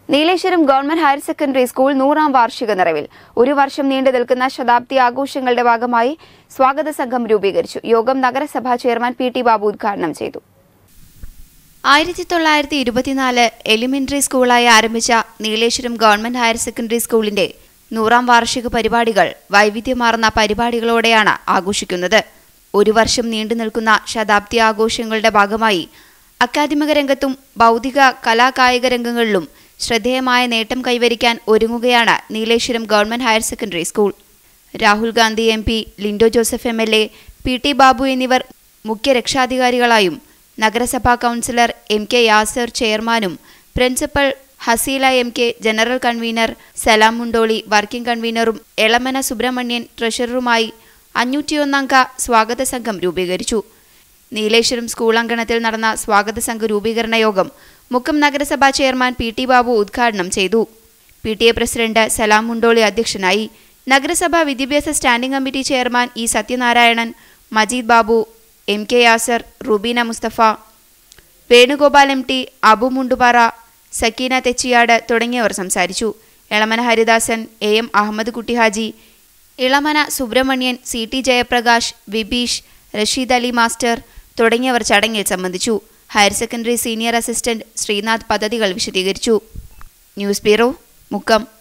Nileshwaram government higher secondary school നൂറാം വാർഷിക നിറവിൽ ഒരു വർഷം നീണ്ടു നിൽക്കുന്ന ശതാബ്ദി ആഘോഷങ്ങളുടെ ഭാഗമായി സ്വാഗത സംഘം രൂപീകരിച്ചു യോഗം നഗരസഭാ ചെയർമാൻ പി ടി ബാബു ഉദ്ഘാടനം ചെയ്തു ആയിരത്തി തൊള്ളായിരത്തി ഇരുപത്തിനാല് എലിമെന്ററി സ്കൂളായി ആരംഭിച്ച നീലേശ്വരം ഗവൺമെന്റ് ഹയർ സെക്കൻഡറി സ്കൂളിന്റെ നൂറാം വാർഷിക പരിപാടികൾ വൈവിധ്യമാർന്ന പരിപാടികളോടെയാണ് ആഘോഷിക്കുന്നത് ഒരു വർഷം നീണ്ടു നിൽക്കുന്ന ശതാബ്ദി ആഘോഷങ്ങളുടെ ഭാഗമായി അക്കാദമിക രംഗത്തും ഭൗതിക കലാകായിക രംഗങ്ങളിലും ശ്രദ്ധേയമായ നേട്ടം കൈവരിക്കാൻ ഒരുങ്ങുകയാണ് Nileshwaram government higher secondary school Rahul Gandhi M P Lindo Joseph M L A P T Babu എന്നിവർ മുഖ്യ രക്ഷാധികാരികളായും നഗരസഭാ കൗൺസിലർ എം കെ യാസർ ചെയർമാനും principal Haseela M K general convener Salam Mundoli working കൺവീനറും എളമന സുബ്രഹ്മണ്യൻ ട്രഷററുമായി അഞ്ഞൂറ്റിയൊന്നംഗ സ്വാഗത സംഘം രൂപീകരിച്ചു നീലേശ്വരം സ്കൂൾ അങ്കണത്തിൽ നടന്ന സ്വാഗത സംഘ രൂപീകരണ യോഗം മുക്കം നഗരസഭാ ചെയർമാൻ പി ടി ബാബു ഉദ്ഘാടനം ചെയ്തു P T A president Salam Mundoli അധ്യക്ഷനായി നഗരസഭാ വിദ്യാഭ്യാസ standing committee chairman E Sathyanarayanan Majeed Babu M K Yasar Rubeena Musthafa Venugopal M T Abu Mundupara Sakkeena Thechiyad തുടങ്ങിയവർ സംസാരിച്ചു Elamana Haridasan A M Ahammed Kuttihaji Elamana Subramanian C T Jayaprakash Vibeesh Rasheed Ali master തുടങ്ങിയവർ ചടങ്ങിൽ സംബന്ധിച്ചു higher secondary senior assistant Sreenath പദ്ധതികൾ വിശദീകരിച്ചു ന്യൂസ് ബ്യൂറോ മുക്കം